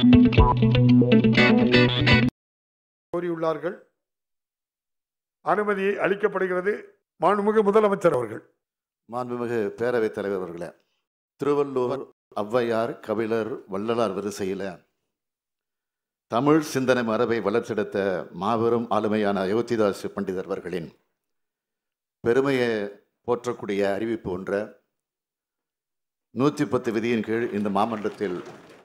கோரியுள்ளார்கள் அனுமதி அளிக்கப்படுகிறது மாண்புமிகு முதலமைச்சர் அவர்கள் மாண்புமிகு பேரவைத் தலைவர் அவர்களே திருவள்ளுவர் ஔவையார் கபிலர் வள்ளலார் வரிசையில் தமிழ் சிந்தனை மரபை வளர்த்தெடுத்த மாபெரும் ஆளுமையான அயோத்திதாஸ் பண்டிதர் அவர்களின் பெருமையை போற்றக்கூடிய அறிவிப்பு ஒன்றை நூற்றி பத்து விதியின் கீழ் இந்த மாமன்றத்தில்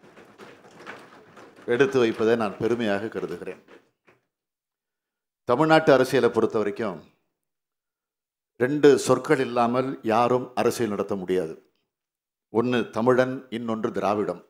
எடுத்து வைப்பதை நான் பெருமையாக கருதுகிறேன் தமிழ்நாட்டு அரசியலை பொறுத்த வரைக்கும் ரெண்டு சொற்கள் இல்லாமல் யாரும் அரசியல் நடத்த முடியாது ஒன்று தமிழன் இன்னொன்று திராவிடம்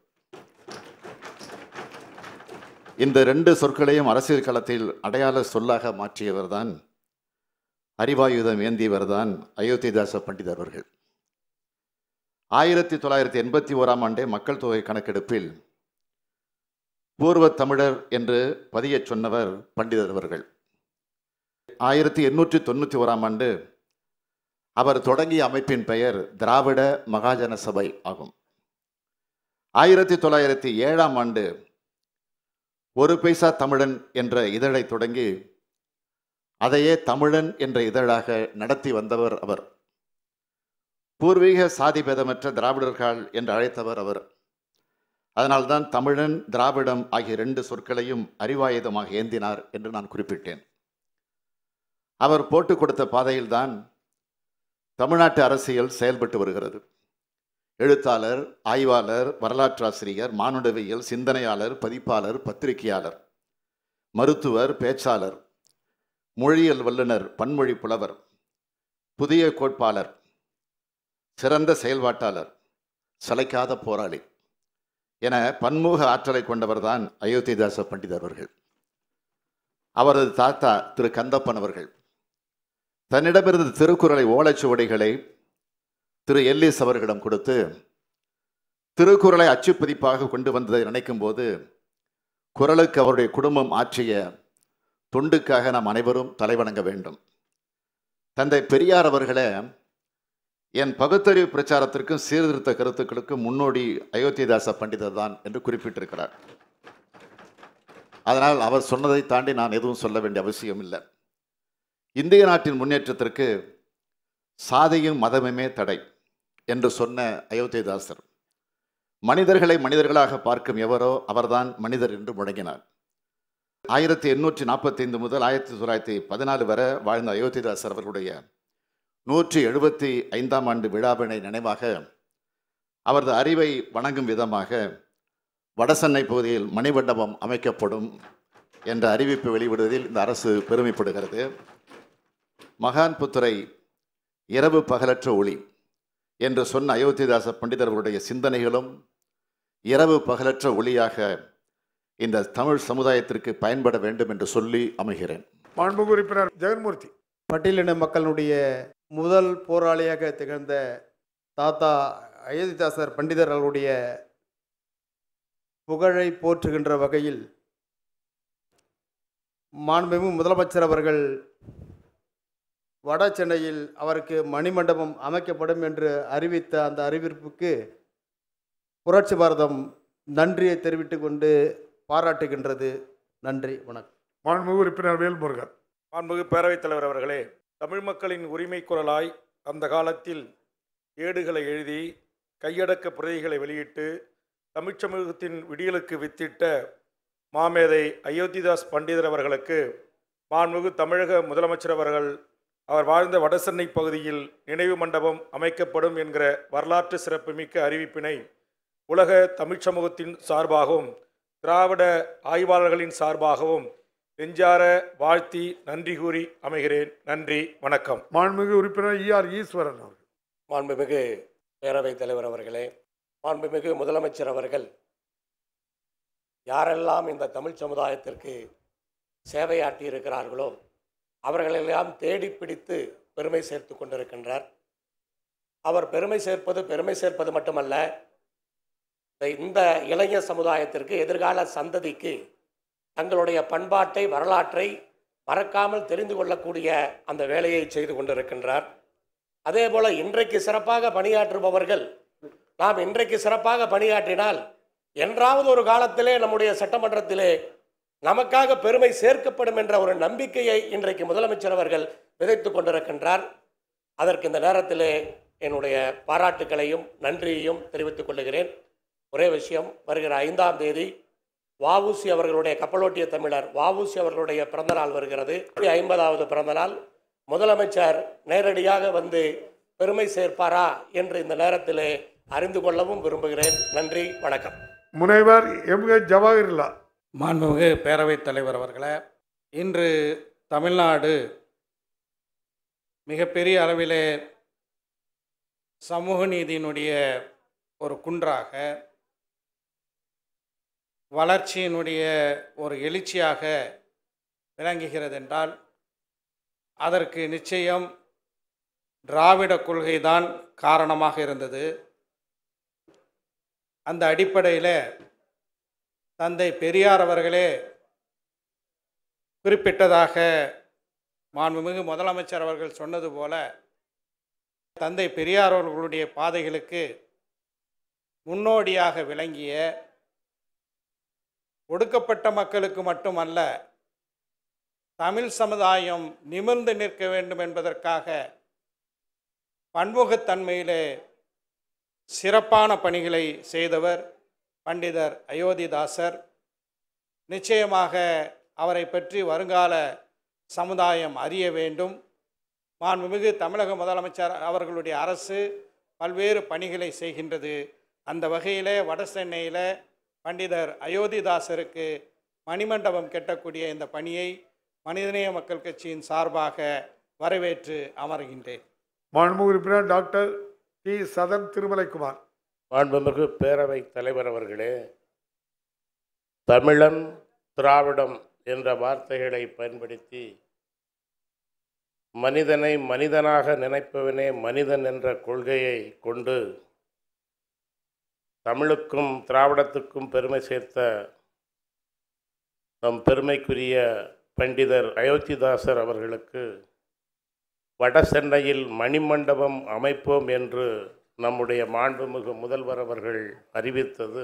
இந்த ரெண்டு சொற்களையும் அரசியல் களத்தில் அடையாள சொல்லாக மாற்றியவர்தான் அறிவாயுதம் ஏந்தியவர்தான் அயோத்திதாச பண்டிதர் அவர்கள் ஆயிரத்தி தொள்ளாயிரத்தி எண்பத்தி ஓராம் ஆண்டே மக்கள் தொகை கணக்கெடுப்பில் பூர்வ தமிழர் என்று பதியச் சொன்னவர் பண்டிதர் அவர்கள் ஆயிரத்தி எண்ணூற்றி தொண்ணூற்றி ஓராம் ஆண்டு அவர் தொடங்கிய அமைப்பின் பெயர் திராவிட மகாஜன சபை ஆகும் ஆயிரத்தி தொள்ளாயிரத்தி ஏழாம் ஆண்டு ஒரு பைசா தமிழன் என்ற இதழை தொடங்கி அதையே தமிழன் என்ற இதழாக நடத்தி வந்தவர் அவர் பூர்வீக சாதி பேதமற்ற திராவிடர்கள் என்று அழைத்தவர் அவர் அதனால்தான் தமிழன் திராவிடம் ஆகிய ரெண்டு சொற்களையும் அறிவாயுதமாக ஏந்தினார் என்று நான் குறிப்பிட்டேன் அவர் போட்டு கொடுத்த பாதையில்தான் தமிழ்நாட்டு அரசியல் செயல்பட்டு வருகிறது எழுத்தாளர் ஆய்வாளர் வரலாற்றாசிரியர் மானுடவியல் சிந்தனையாளர் பதிப்பாளர் பத்திரிகையாளர் மருத்துவர் பேச்சாளர் மொழியியல் வல்லுனர் பன்மொழி புலவர் புதிய கோட்பாளர் சிறந்த செயல்பாட்டாளர் சளைக்காத போராளி என பன்முக ஆற்றலை கொண்டவர்தான் அயோத்திதாச பண்டிதர் அவர்கள் அவரது தாத்தா திரு கந்தப்பன் அவர்கள் தன்னிடமிருந்து திருக்குறளை ஓலைச்சுவடிகளை திரு எல்லிஸ் அவர்களிடம் கொடுத்து திருக்குறளை அச்சுப்பதிப்பாக கொண்டு வந்ததை நினைக்கும் போது குரலுக்கு அவருடைய குடும்பம் ஆற்றிய தொண்டுக்காக நாம் அனைவரும் தலைவணங்க வேண்டும் தந்தை பெரியார் அவர்களே என் பகுத்தறிவு பிரச்சாரத்திற்கும் சீர்திருத்த கருத்துக்களுக்கும் முன்னோடி அயோத்திதாச பண்டிதர் தான் என்று குறிப்பிட்டிருக்கிறார் அதனால் அவர் சொன்னதை தாண்டி நான் எதுவும் சொல்ல வேண்டிய அவசியம் இல்லை இந்திய நாட்டின் முன்னேற்றத்திற்கு சாதியும் மதமுமே தடை என்று சொன்ன அயோத்திதாசர் மனிதர்களை மனிதர்களாக பார்க்கும் எவரோ அவர்தான் மனிதர் என்று முழங்கினார் ஆயிரத்தி எண்ணூற்றி நாற்பத்தைந்து முதல் ஆயிரத்தி தொள்ளாயிரத்தி பதினாலு வரை வாழ்ந்த அயோத்திதாசர் அவர்களுடைய நூற்றி எழுபத்தி ஐந்தாம் ஆண்டு விழாவினை நினைவாக அவரது அறிவை வணங்கும் விதமாக வடசென்னை பகுதியில் மணிமண்டபம் அமைக்கப்படும் என்ற அறிவிப்பு வெளிவிடுவதில் இந்த அரசு பெருமைப்படுகிறது மகான் புத்துரை இரவு பகலற்ற ஒளி என்று சொன்ன அயோத்திதாச பண்டிதர்களுடைய சிந்தனைகளும் இரவு பகலற்ற ஒளியாக இந்த தமிழ் சமுதாயத்திற்கு பயன்பட வேண்டும் என்று சொல்லி அமைகிறேன் மாண்புமிகு உறுப்பினர் ஜெகன்மூர்த்தி பட்டியலின மக்களுடைய முதல் போராளியாக திகழ்ந்த தாத்தா அயோத்திதாசர் பண்டிதர் அவர்களுடைய புகழை போற்றுகின்ற வகையில் மாண்புமிகு முதலமைச்சர் அவர்கள் வட சென்னையில் அவருக்கு மணிமண்டபம் அமைக்கப்படும் என்று அறிவித்த அந்த அறிவிப்புக்கு புரட்சி பாரதம் நன்றியை தெரிவித்துக் கொண்டு பாராட்டுகின்றது நன்றி வணக்கம் மாண்புமிகு உறுப்பினர் வேல்முருகன் மாண்புமிகு பேரவைத் தலைவர் அவர்களே தமிழ் மக்களின் உரிமை குரலாய் அந்த காலத்தில் ஏடுகளை எழுதி கையடக்க பிரதிகளை வெளியிட்டு தமிழ்ச் சமூகத்தின் விடியலுக்கு வித்திட்ட மாமேதை அயோத்திதாஸ் பண்டிதர் அவர்களுக்கு மாண்புமிகு தமிழக முதலமைச்சர் அவர்கள் அவர் வாழ்ந்த வடசென்னை பகுதியில் நினைவு மண்டபம் அமைக்கப்படும் என்கிற வரலாற்று சிறப்புமிக்க அறிவிப்பினை உலக தமிழ்ச் சமூகத்தின் சார்பாகவும் திராவிட ஆய்வாளர்களின் சார்பாகவும் நெஞ்சார வாழ்த்தி நன்றி கூறி அமைகிறேன் நன்றி வணக்கம் மாண்புமிகு உறுப்பினர் இஆர் ஈஸ்வரன் அவர்கள் மாண்புமிகு பேரவைத் தலைவர் அவர்களே மாண்புமிகு முதலமைச்சர் அவர்கள் யாரெல்லாம் இந்த தமிழ் சமுதாயத்திற்கு சேவையாற்றி இருக்கிறார்களோ அவர்களெல்லாம் தேடி பிடித்து பெருமை சேர்த்து கொண்டிருக்கின்றார் அவர் பெருமை சேர்ப்பது பெருமை சேர்ப்பது மட்டுமல்ல இந்த- இந்த இளைஞர் சமுதாயத்திற்கு எதிர்கால சந்ததிக்கு தங்களுடைய பண்பாட்டை வரலாற்றை மறக்காமல் தெரிந்து கொள்ளக்கூடிய அந்த வேலையை செய்து கொண்டிருக்கின்றார் அதே போல இன்றைக்கு சிறப்பாக பணியாற்றுபவர்கள் நாம் இன்றைக்கு சிறப்பாக பணியாற்றினால் என்றாவது ஒரு காலத்திலே நம்முடைய சட்டமன்றத்திலே நமக்காக பெருமை சேர்க்கப்படும் என்ற ஒரு நம்பிக்கையை இன்றைக்கு முதலமைச்சர் அவர்கள் விதைத்து கொண்டிருக்கின்றார் அதற்கு இந்த நேரத்திலே என்னுடைய பாராட்டுக்களையும் நன்றியையும் தெரிவித்துக் கொள்ளுகிறேன் ஒரே விஷயம் வருகிற ஐந்தாம் தேதி வாவுசி அவர்களுடைய கப்பலோட்டிய தமிழர் வாவுசி அவர்களுடைய பிறந்தநாள் வருகிறது ஐம்பதாவது பிறந்தநாள் முதலமைச்சர் நேரடியாக வந்து பெருமை சேர்ப்பாரா என்று இந்த நேரத்திலே அறிந்து கொள்ளவும் விரும்புகிறேன் நன்றி வணக்கம் முனைவர் எம் கே ஜவாஹிர்லா மாண்புமிகு பேரவைத் தலைவர் அவர்களே இன்று தமிழ்நாடு மிகப்பெரிய அளவிலே சமூக நீதியினுடைய ஒரு குன்றாக வளர்ச்சியினுடைய ஒரு எழுச்சியாக விளங்குகிறது என்றால் அதற்கு நிச்சயம் திராவிட கொள்கைதான் காரணமாக இருந்தது அந்த அடிப்படையில் தந்தை பெரியார் அவர்களே குறிப்பிட்டதாக மாண்புமிகு முதலமைச்சர் அவர்கள் சொன்னது போல தந்தை பெரியார் அவர்களுடைய பாதைகளுக்கு முன்னோடியாக விளங்கிய ஒடுக்கப்பட்ட மக்களுக்கு மட்டுமல்ல தமிழ் சமுதாயம் நிமிர்ந்து நிற்க வேண்டும் என்பதற்காக பன்முகத்தன்மையிலே சிறப்பான பணிகளை செய்தவர் பண்டிதர் அயோத்திதாசர் நிச்சயமாக அவரை பற்றி வருங்கால சமுதாயம் அறிய வேண்டும் மாண்புமிகு தமிழக முதலமைச்சர் அவர்களுடைய அரசு பல்வேறு பணிகளை செய்கின்றது அந்த வகையிலே வட சென்னையில் பண்டிதர் அயோத்திதாசருக்கு மணிமண்டபம் கட்டக்கூடிய இந்த பணியை மனிதநேய மக்கள் கட்சியின் சார்பாக வரவேற்று அமர்கின்றேன் மாண்புமிகு உறுப்பினர் டாக்டர் டி சதன் திருமலைக்குமார் மாண்புமிகு பேரவைத் தலைவர் அவர்களே தமிழன் திராவிடம் என்ற வார்த்தைகளை பயன்படுத்தி மனிதனை மனிதனாக நினைப்பவனே மனிதன் என்ற கொள்கையை கொண்டு தமிழுக்கும் திராவிடத்துக்கும் பெருமை சேர்த்த நம் பெருமைக்குரிய பண்டிதர் அயோத்திதாசர் அவர்களுக்கு வட சென்னையில் மணிமண்டபம் அமைப்போம் என்று நம்முடைய மாண்புமிகு முதல்வர் அவர்கள் அறிவித்தது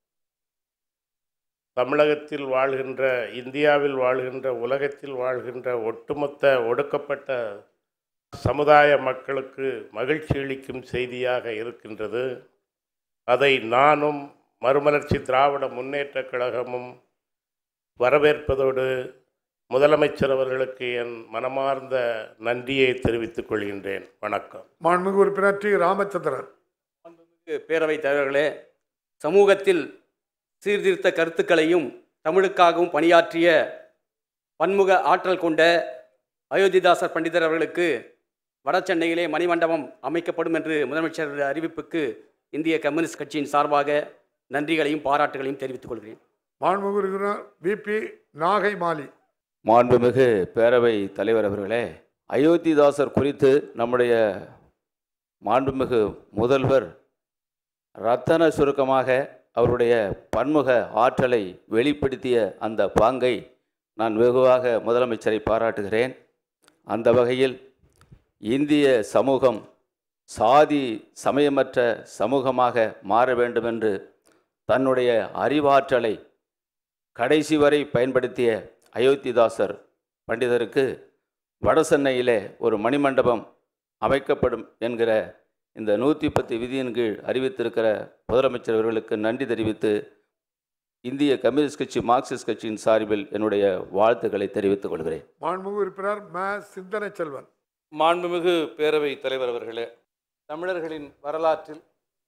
தமிழகத்தில் வாழ்கின்ற இந்தியாவில் வாழ்கின்ற உலகத்தில் வாழ்கின்ற ஒட்டுமொத்த ஒடுக்கப்பட்ட சமுதாய மக்களுக்கு மகிழ்ச்சி அளிக்கும் செய்தியாக இருக்கின்றது அதை நானும் மறுமலர்ச்சி திராவிட முன்னேற்றக் கழகமும் வரவேற்பதோடு முதலமைச்சர் அவர்களுக்கு என் மனமார்ந்த நன்றியை தெரிவித்துக் கொள்கின்றேன் வணக்கம் மாண்புமிகு உறுப்பினர் டி ராமச்சந்திரன் பேரவைத் தலைவர்களே சமூகத்தில் சீர்திருத்த கருத்துக்களையும் தமிழுக்காகவும் பணியாற்றிய பன்முக ஆற்றல் கொண்ட அயோத்திதாசர் பண்டிதர் அவர்களுக்கு வட சென்னையிலே மணிமண்டபம் அமைக்கப்படும் என்று முதலமைச்சர் அறிவிப்புக்கு இந்திய கம்யூனிஸ்ட் கட்சியின் சார்பாக நன்றிகளையும் பாராட்டுகளையும் தெரிவித்துக் கொள்கிறேன் மாண்புமிகு உறுப்பினர் விபி நாகை மாலி மாண்புமிகு பேரவை தலைவர் அவர்களே அயோத்திதாசர் குறித்து நம்முடைய மாண்புமிகு முதல்வர் ரத்தன சுருக்கமாக அவருடைய பன்முக ஆற்றலை வெளிப்படுத்திய அந்த பாங்கை நான் வெகுவாக முதலமைச்சரை பாராட்டுகிறேன் அந்த வகையில் இந்திய சமூகம் சாதி சமயமற்ற சமூகமாக மாற வேண்டும் என்று தன்னுடைய அறிவாற்றலை கடைசி வரை பயன்படுத்திய அயோத்திதாசர் பண்டிதருக்கு வடசென்னையிலே ஒரு மணிமண்டபம் அமைக்கப்படும் என்கிற இந்த நூற்றி பத்து விதியின் கீழ் அறிவித்திருக்கிற முதலமைச்சர் அவர்களுக்கு நன்றி தெரிவித்து இந்திய கம்யூனிஸ்ட் கட்சி மார்க்சிஸ்ட் கட்சியின் சார்பில் என்னுடைய வாழ்த்துக்களை தெரிவித்துக் கொள்கிறேன் மாண்புமிகு உறுப்பினர் ம சிந்தனை செல்வன் மாண்புமிகு பேரவை தலைவர் அவர்களே தமிழர்களின் வரலாற்றில்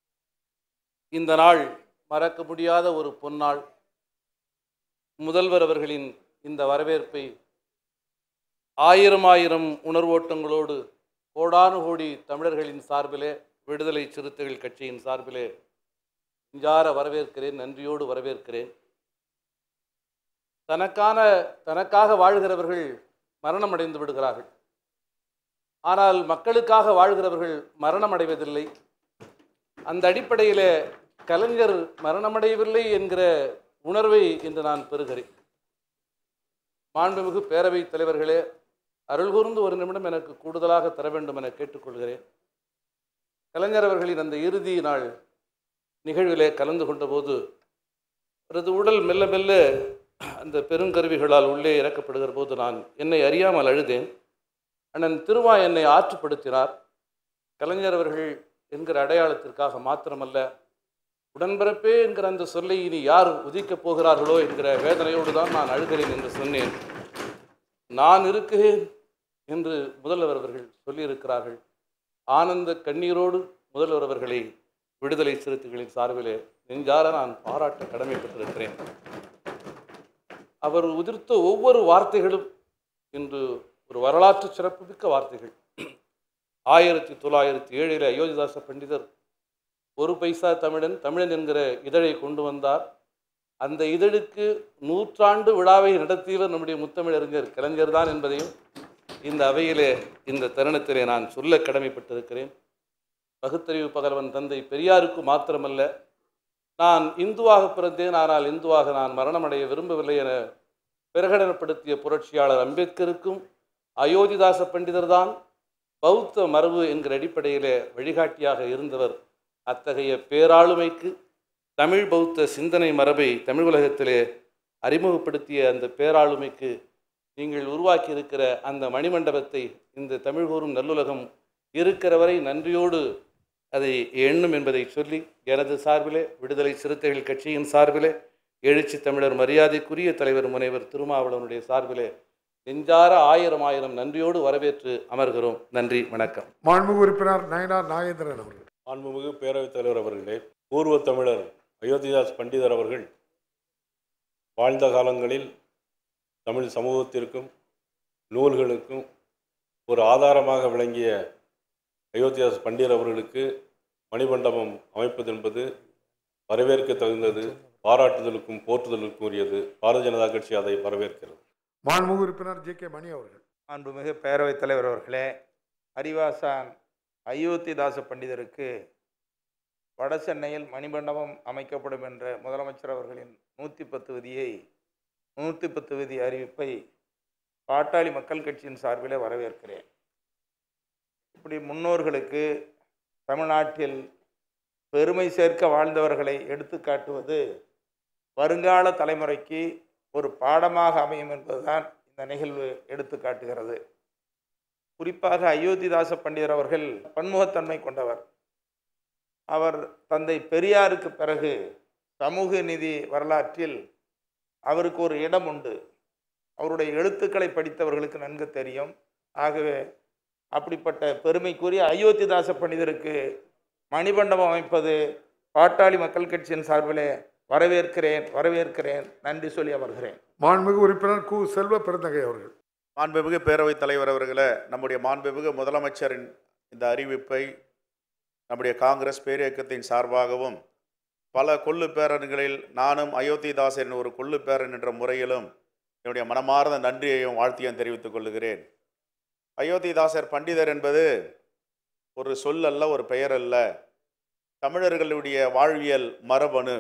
இந்த நாள் மறக்க முடியாத ஒரு பொன்னாள் முதல்வர் அவர்களின் இந்த வரவேற்பை ஆயிரம் ஆயிரம் உணர்வோட்டங்களோடு கோடானு கோடி தமிழர்களின் சார்பிலே விடுதலை சிறுத்தைகள் கட்சியின் சார்பிலே நெஞ்சார வரவேற்கிறேன் நன்றியோடு வரவேற்கிறேன் தனக்கான தனக்காக வாழ்கிறவர்கள் மரணம் அடைந்து விடுகிறார்கள் ஆனால் மக்களுக்காக வாழ்கிறவர்கள் மரணம் அடைவதில்லை அந்த அடிப்படையில் கலைஞர் மரணமடையவில்லை என்கிற உணர்வை இன்று நான் பெறுகிறேன் மாண்புமிகு பேரவைத் தலைவர்களே அருள் கூர்ந்து ஒரு நிமிடம் எனக்கு கூடுதலாக தர வேண்டும் என கேட்டுக்கொள்கிறேன் கலைஞர் அவர்களின் அந்த இறுதி நாள் நிகழ்விலே கலந்து கொண்டபோது அவரது உடல் மெல்ல மெல்ல அந்த பெருங்கருவிகளால் உள்ளே இறக்கப்படுகிற போது நான் என்னை அறியாமல் அழுதேன் அண்ணன் திருமா என்னை ஆற்றுப்படுத்தினார் கலைஞர் அவர்கள் என்கிற அடையாளத்திற்காக மாத்திரமல்ல உடன்பிறப்பே என்கிற அந்த சொல்லை இனி யார் உதிக்கப் போகிறார்களோ என்கிற வேதனையோடு தான் நான் அழுகிறேன் என்று சொன்னேன் நான் இருக்கிறேன் என்று முதல்வர் அவர்கள் சொல்லியிருக்கிறார்கள் ஆனந்த கண்ணீரோடு முதல்வர் அவர்களை விடுதலை சிறுத்தைகளின் சார்பிலே நெஞ்சார நான் பாராட்ட கடமைப்பட்டிருக்கிறேன் அவர் உதிர்த்த ஒவ்வொரு வார்த்தைகளும் இன்று ஒரு வரலாற்று சிறப்புமிக்க வார்த்தைகள் ஆயிரத்தி தொள்ளாயிரத்தி ஏழில் அயோத்திதாச பண்டிதர் ஒரு பைசா தமிழன் தமிழன் என்கிற இதழை கொண்டு வந்தார் அந்த இதழுக்கு நூற்றாண்டு விழாவை நடத்தியவர் நம்முடைய முத்தமிழறிஞர் கலைஞர் தான் என்பதையும் இந்த அவையிலே இந்த தருணத்திலே நான் சொல்ல கடமைப்பட்டிருக்கிறேன் பகுத்தறிவு பகலவன் தந்தை பெரியாருக்கு மாத்திரமல்ல நான் இந்துவாக பிறந்தேன் ஆனால் இந்துவாக நான் மரணமடைய விரும்பவில்லை என பிரகடனப்படுத்திய புரட்சியாளர் அம்பேத்கருக்கும் அயோத்திதாச பண்டிதர்தான் பௌத்த மரபு என்கிற அடிப்படையிலே வழிகாட்டியாக இருந்தவர் அத்தகைய பேராளுமைக்கு தமிழ் பௌத்த சிந்தனை மரபை தமிழ் உலகத்திலே அறிமுகப்படுத்திய அந்த பேராளுமைக்கு நீங்கள் உருவாக்கி இருக்கிற அந்த மணிமண்டபத்தை இந்த தமிழ் கூறும் நல்லுலகம் இருக்கிற வரை நன்றியோடு அதை எண்ணும் என்பதை சொல்லி எனது சார்பிலே விடுதலை சிறுத்தைகள் கட்சியின் சார்பிலே எழுச்சி தமிழர் மரியாதைக்குரிய தலைவர் முனைவர் திருமாவளவனுடைய சார்பிலே நெஞ்சார ஆயிரம் ஆயிரம் நன்றியோடு வரவேற்று அமர்கிறோம் நன்றி வணக்கம் மாண்புமிகு உறுப்பினர் நயனார் நாகேந்திரன் அவர்கள் மாண்புமிகு பேரவைத் தலைவர் அவர்களே பூர்வ தமிழர் அயோத்திதாஸ் பண்டிதர் அவர்கள் வாழ்ந்த காலங்களில் தமிழ் சமூகத்திற்கும் நூல்களுக்கும் ஒரு ஆதாரமாக விளங்கிய அயோத்திதாஸ் பண்டிதர் அவர்களுக்கு மணிமண்டபம் அமைப்பது என்பது வரவேற்க தகுந்தது பாராட்டுதலுக்கும் போற்றுதலுக்கும் உரியது பாரதிய ஜனதா கட்சி அதை வரவேற்கிறது மாண்புமிகு உறுப்பினர் ஜே கே மணி அவர்கள் மாண்புமிகு பேரவைத் தலைவர் அவர்களே அறிவாசான் அயோத்திதாச பண்டிதருக்கு வட சென்னையில் மணிமண்டபம் அமைக்கப்படும் என்ற முதலமைச்சர் அவர்களின் நூற்றி பத்து விதியை நூற்றி பத்து விதி அறிவிப்பை பாட்டாளி மக்கள் கட்சியின் சார்பிலே வரவேற்கிறேன் இப்படி முன்னோர்களுக்கு தமிழ்நாட்டில் பெருமை சேர்க்க வாழ்ந்தவர்களை எடுத்து காட்டுவது வருங்கால தலைமுறைக்கு ஒரு பாடமாக அமையும் என்பதுதான் இந்த நிகழ்வு எடுத்து காட்டுகிறது குறிப்பாக அயோத்திதாச பண்டிதர் அவர்கள் பன்முகத்தன்மை கொண்டவர் அவர் தந்தை பெரியாருக்கு பிறகு சமூக நீதி வரலாற்றில் அவருக்கு ஒரு இடம் உண்டு அவருடைய எழுத்துக்களை படித்தவர்களுக்கு நன்கு தெரியும் ஆகவே அப்படிப்பட்ட பெருமைக்குரிய அயோத்திதாச பண்டிதருக்கு மணிமண்டபம் அமைப்பது பாட்டாளி மக்கள் கட்சியின் சார்பிலே வரவேற்கிறேன் வரவேற்கிறேன் நன்றி சொல்லி அமர்கிறேன் மாண்புமிகு உறுப்பினர் கு செல்வ பெருந்தகை அவர்கள் மாண்புமிகு பேரவைத் தலைவர் அவர்களே நம்முடைய மாண்புமிகு முதலமைச்சரின் இந்த அறிவிப்பை நம்முடைய காங்கிரஸ் பேரியக்கத்தின் சார்பாகவும் பல கொள்ளு பேரன்களில் நானும் அயோத்திதாசன் ஒரு கொள்ளு பேரன் என்ற முறையிலும் என்னுடைய மனமார்ந்த நன்றியையும் வாழ்த்தியும் தெரிவித்துக் கொள்கிறேன் அயோத்திதாசர் பண்டிதர் என்பது ஒரு சொல் அல்ல ஒரு பெயர் அல்ல தமிழர்களுடைய வாழ்வியல் மரபணு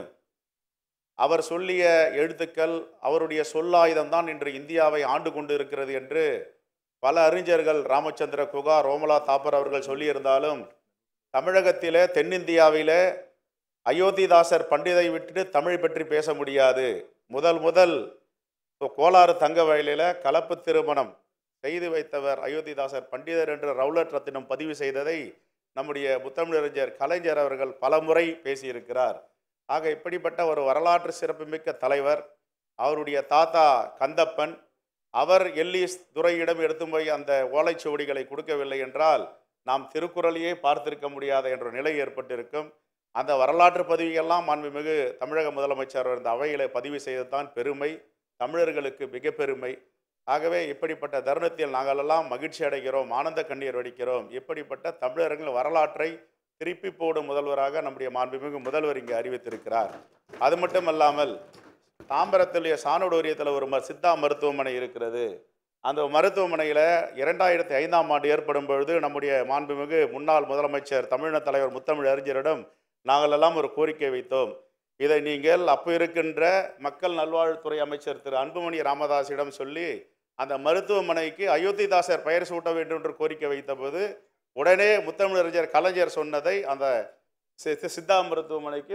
அவர் சொல்லிய எழுத்துக்கள் அவருடைய சொல்லாயுதம்தான் இன்று இந்தியாவை ஆண்டு கொண்டு இருக்கிறது என்று பல அறிஞர்கள் ராமச்சந்திர குகா ரோமலா தாப்பர் அவர்கள் சொல்லியிருந்தாலும் தமிழகத்திலே தென்னிந்தியாவிலே அயோத்திதாசர் பண்டிதை விட்டுட்டு தமிழ் பற்றி பேச முடியாது முதல் முதல் இப்போ கோலாறு தங்க வயலில் கலப்பு திருமணம் செய்து வைத்தவர் அயோத்திதாசர் பண்டிதர் என்று ரவுலட் ரத்தினம் பதிவு செய்ததை நம்முடைய முத்தமிழறிஞர் கலைஞர் அவர்கள் பலமுறை பேசியிருக்கிறார் ஆக இப்படிப்பட்ட ஒரு வரலாற்று சிறப்புமிக்க தலைவர் அவருடைய தாத்தா கந்தப்பன் அவர் எல்லீஸ் துரையிடம் எடுத்து போய் அந்த ஓலைச்சுவடிகளை கொடுக்கவில்லை என்றால் நாம் திருக்குறளையே பார்த்திருக்க முடியாத என்ற நிலை ஏற்பட்டிருக்கும் அந்த வரலாற்று பதிவையெல்லாம் மாண்புமிகு தமிழக முதலமைச்சர் இந்த அவையிலே பதிவு செய்ததுதான் பெருமை தமிழர்களுக்கு மிக பெருமை ஆகவே இப்படிப்பட்ட தருணத்தில் நாங்களெல்லாம் மகிழ்ச்சி அடைகிறோம் ஆனந்த கண்ணீர் வடிக்கிறோம் இப்படிப்பட்ட தமிழர்கள் வரலாற்றை திருப்பி போடும் முதல்வராக நம்முடைய மாண்புமிகு முதல்வர் இங்கே அறிவித்திருக்கிறார் அது மட்டும் அல்லாமல் தாம்பரத்துடைய சாணுடோரியத்தில் ஒரு ம- சித்தா மருத்துவமனை இருக்கிறது அந்த மருத்துவமனையில் இரண்டாயிரத்தி ஐந்தாம் ஆண்டு ஏற்படும் பொழுது நம்முடைய மாண்புமிகு முன்னாள் முதலமைச்சர் தமிழின தலைவர் முத்தமிழ் அறிஞரிடம் நாங்கள் எல்லாம் ஒரு கோரிக்கை வைத்தோம் இதை நீங்கள் அப்போ இருக்கின்ற மக்கள் நல்வாழ்வுத்துறை அமைச்சர் திரு அன்புமணி ராமதாஸிடம் சொல்லி அந்த மருத்துவமனைக்கு அயோத்திதாசர் பெயர் சூட்ட வேண்டும் என்று கோரிக்கை வைத்தபோது உடனே முத்தமிழறிஞர் கலைஞர் சொன்னதை அந்த சி- சி- சித்தா மருத்துவமனைக்கு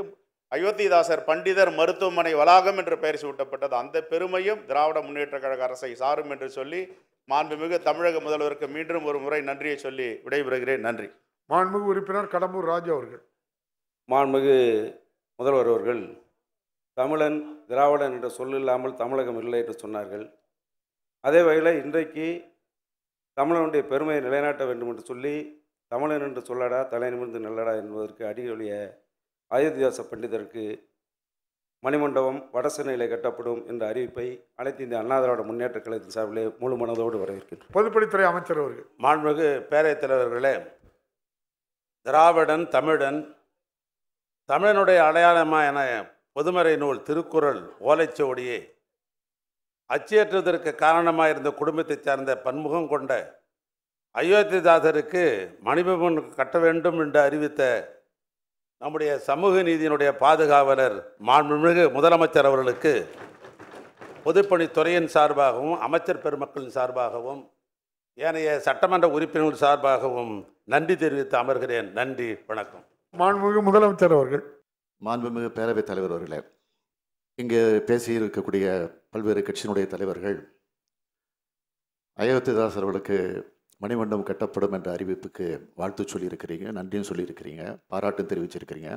அயோத்திதாசர் பண்டிதர் மருத்துவமனை வளாகம் என்று பெயர் சூட்டப்பட்டது அந்த பெருமையும் திராவிட முன்னேற்ற கழக அரசை சாரும் என்று சொல்லி மாண்புமிகு தமிழக முதல்வருக்கு மீண்டும் ஒரு முறை நன்றியை சொல்லி விடைபெறுகிறேன் நன்றி மாண்புமிகு உறுப்பினர் கடம்பூர் ராஜு அவர்கள் மாண்புமிகு முதல்வர் அவர்கள் தமிழன் திராவிடன் என்ற சொல் இல்லாமல் தமிழகம் இல்லை என்று சொன்னார்கள் அதே வகையில் இன்றைக்கு தமிழனுடைய பெருமையை நிலைநாட்ட வேண்டும் என்று சொல்லி தமிழன் என்று சொல்லடா தலை நிமிர்ந்து நல்லடா என்பதற்கு அடியொழிய அயோத்தியாச பண்டிதருக்கு மணிமண்டபம் வடசென்னையில் கட்டப்படும் என்ற அறிவிப்பை அனைத்து இந்திய அண்ணா திராவிட முன்னேற்ற கழகத்தின் சார்பிலே முழு மனதோடு வரவேற்கிறேன் பொதுப்பணித்துறை அமைச்சர் அவர்கள் மாண்புமிகு பேரவைத் தலைவர்களே திராவிடன் தமிழன் தமிழனுடைய அடையாளமா என பொதுமறை நூல் திருக்குறள் ஓலைச்சுவடியே அச்சேற்றுவதற்கு காரணமாக இருந்த குடும்பத்தைச் சார்ந்த பன்முகம் கொண்ட அயோத்திதாசருக்கு மணிபவன் கட்ட வேண்டும் என்று அறிவித்த நம்முடைய சமூக நீதியினுடைய பாதுகாவலர் மாண்புமிகு முதலமைச்சர் அவர்களுக்கு பொதுப்பணித்துறையின் சார்பாகவும் அமைச்சர் பெருமக்களின் சார்பாகவும் ஏனைய சட்டமன்ற உறுப்பினர்கள் சார்பாகவும் நன்றி தெரிவித்து அமர்கிறேன் நன்றி வணக்கம் மாண்புமிகு முதலமைச்சர் அவர்கள் மாண்புமிகு பேரவைத் தலைவர் அவர்களே இங்கே பேசியிருக்கக்கூடிய பல்வேறு கட்சியினுடைய தலைவர்கள் அயோத்திதாசர் அவர்களுக்கு மணிமண்டபம் கட்டப்படும் என்ற அறிவிப்புக்கு வாழ்த்து சொல்லியிருக்கிறீங்க நன்றியும் சொல்லியிருக்கிறீங்க பாராட்டும் தெரிவிச்சிருக்கிறீங்க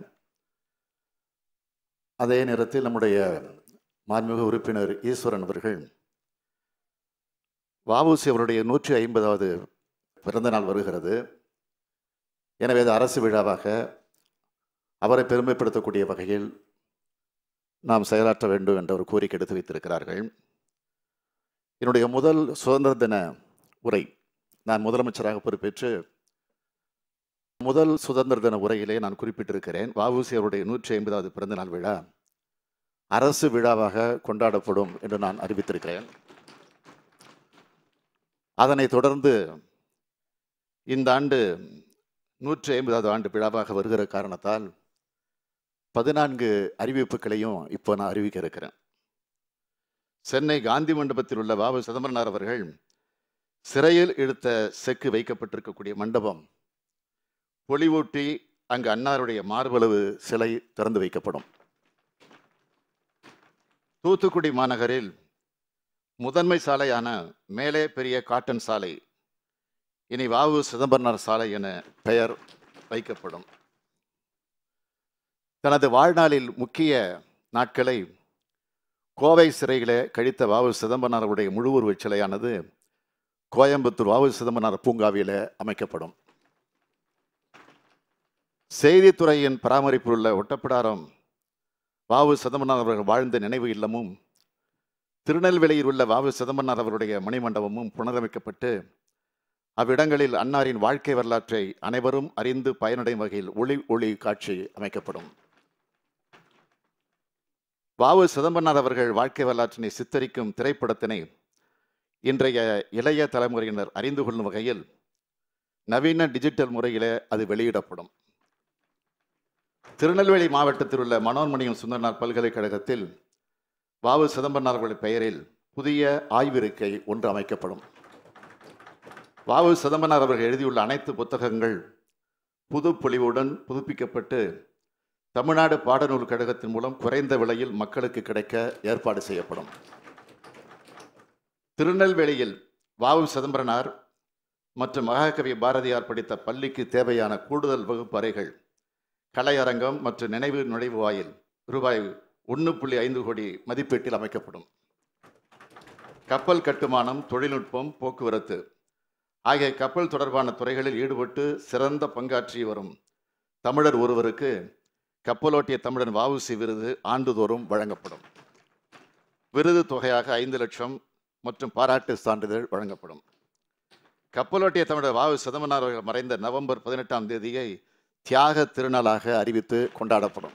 அதே நேரத்தில் நம்முடைய மாண்புமிகு உறுப்பினர் ஈஸ்வரன் அவர்கள் வஉசி அவருடைய நூற்றி ஐம்பதாவது பிறந்த நாள் வருகிறது எனவே அது அரசு விழாவாக அவரை பெருமைப்படுத்தக்கூடிய வகையில் நாம் செயலாற்ற வேண்டும் என்ற ஒரு கோரிக்கை எடுத்து வைத்திருக்கிறார்கள் என்னுடைய முதல் சுதந்திர தின உரை நான் முதலமைச்சராக பொறுப்பேற்று முதல் சுதந்திர தின உரையிலே நான் குறிப்பிட்டிருக்கிறேன் வஉசி அவருடைய நூற்றி ஐம்பதாவது பிறந்தநாள் விழா அரசு விழாவாக கொண்டாடப்படும் என்று நான் அறிவித்திருக்கிறேன் அதனைத் தொடர்ந்து இந்த ஆண்டு நூற்றி ஐம்பதாவது ஆண்டு விழாவாக வருகிற காரணத்தால் பதினான்கு அறிவிப்புகளையும் இப்போ நான் அறிவிக்க இருக்கிறேன் சென்னை காந்தி மண்டபத்தில் உள்ள பாபு சிதம்பரனார் அவர்கள் சிறையில் இழுத்த செக்கு வைக்கப்பட்டிருக்கக்கூடிய மண்டபம் பொலிவூட்டி அங்கு அன்னாருடைய மார்பளவு சிலை திறந்து வைக்கப்படும் தூத்துக்குடி மாநகரில் முதன்மை சாலையான மேலே பெரிய காட்டன் சாலை இனி வாவு சிதம்பரனார் சாலை என பெயர் வைக்கப்படும் தனது வாழ்நாளில் முக்கிய நாட்களை கோவை சிறையிலே கழித்த வாவு சிதம்பரனாருடைய முழு உருவச் சிலையானது கோயம்புத்தூர் வாவு சிதம்பரனார் பூங்காவிலே அமைக்கப்படும் செய்தித்துறையின் பராமரிப்பில் உள்ள ஒட்டப்பிடாரம் வாவு சிதம்பரனார் அவர்கள் வாழ்ந்த நினைவு இல்லமும் திருநெல்வேலியில் உள்ள வாவு சிதம்பரனார் அவருடைய மணிமண்டபமும் புனரமைக்கப்பட்டு அவ்விடங்களில் அன்னாரின் வாழ்க்கை வரலாற்றை அனைவரும் அறிந்து பயனடையும் வகையில் ஒளி ஒளி காட்சி அமைக்கப்படும் வாவு சிதம்பரனார் அவர்கள் வாழ்க்கை வரலாற்றினை சித்தரிக்கும் திரைப்படத்தினை இன்றைய இளைய தலைமுறையினர் அறிந்து கொள்ளும் வகையில் நவீன டிஜிட்டல் முறையிலே அது வெளியிடப்படும் திருநெல்வேலி மாவட்டத்தில் உள்ள மனோன்மணியம் சுந்தரனார் பல்கலைக்கழகத்தில் வாவு சிதம்பரனார் அவர்கள் பெயரில் புதிய ஆய்விருக்கை ஒன்று அமைக்கப்படும் வாவு சிதம்பரனார் அவர்கள் எழுதியுள்ள அனைத்து புத்தகங்கள் புது பொலிவுடன் புதுப்பிக்கப்பட்டு தமிழ்நாடு பாடநூல் கழகத்தின் மூலம் குறைந்த விலையில் மக்களுக்கு கிடைக்க ஏற்பாடு செய்யப்படும் திருநெல்வேலியில் வாவு சிதம்பரனார் மற்றும் மகாகவி பாரதியார் படித்த பள்ளிக்கு தேவையான கூடுதல் வகுப்பு அறைகள் கலையரங்கம் மற்றும் நினைவு நுழைவு வாயில் ரூபாய் ஒன்று புள்ளி ஐந்து கோடி மதிப்பீட்டில் அமைக்கப்படும் கப்பல் கட்டுமானம் தொழில்நுட்பம் போக்குவரத்து ஆகிய கப்பல் தொடர்பான துறைகளில் ஈடுபட்டு சிறந்த பங்காற்றி வரும் தமிழர் ஒருவருக்கு கப்பலோட்டிய தமிழன் வஉசி விருது ஆண்டுதோறும் வழங்கப்படும் விருது தொகையாக ஐந்து லட்சம் மற்றும் பாராட்டு சான்றிதழ் வழங்கப்படும் கப்பலோட்டிய தமிழர் வாவு சிதம்பரனார் அவர்கள் மறைந்த நவம்பர் பதினெட்டாம் தேதியை தியாக திருநாளாக அறிவித்து கொண்டாடப்படும்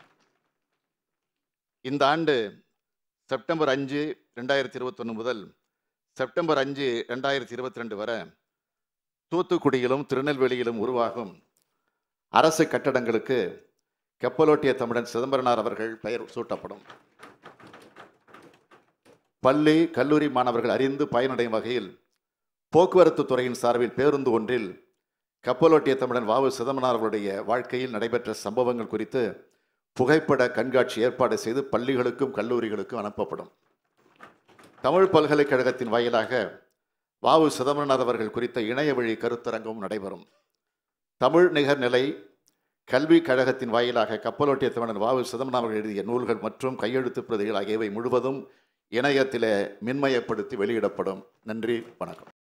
இந்த ஆண்டு செப்டம்பர் அஞ்சு ரெண்டாயிரத்தி இருபத்தொன்று முதல் செப்டம்பர் அஞ்சு ரெண்டாயிரத்தி இருபத்தி ரெண்டு வரை தூத்துக்குடியிலும் திருநெல்வேலியிலும் உருவாகும் அரசு கட்டடங்களுக்கு கப்பலோட்டிய தமிழன் சிதம்பரனார் அவர்கள் பெயர் சூட்டப்படும் பள்ளி கல்லூரி மாணவர்கள் அறிந்து பயனடையும் வகையில் போக்குவரத்து துறையின் சார்பில் பேருந்து ஒன்றில் கப்பலோட்டிய தமிழன் வாவு சிதம்பரனார் அவருடைய வாழ்க்கையில் நடைபெற்ற சம்பவங்கள் குறித்து புகைப்பட கண்காட்சி ஏற்பாடு செய்து பள்ளிகளுக்கும் கல்லூரிகளுக்கும் அனுப்பப்படும் தமிழ் பல்கலைக்கழகத்தின் வாயிலாக வாவு சிதம்பரநாத் அவர்கள் குறித்த இணைய வழி கருத்தரங்கம் நடைபெறும் தமிழ் நிகர்நிலை கல்விக் கழகத்தின் வாயிலாக கப்பலோட்டிய தமிழன் வாவு சிதம்பரம் அவர்கள் எழுதிய நூல்கள் மற்றும் கையெழுத்துப் பிரதிகள் ஆகியவை முழுவதும் இணையத்திலே மின்மயப்படுத்தி வெளியிடப்படும் நன்றி வணக்கம்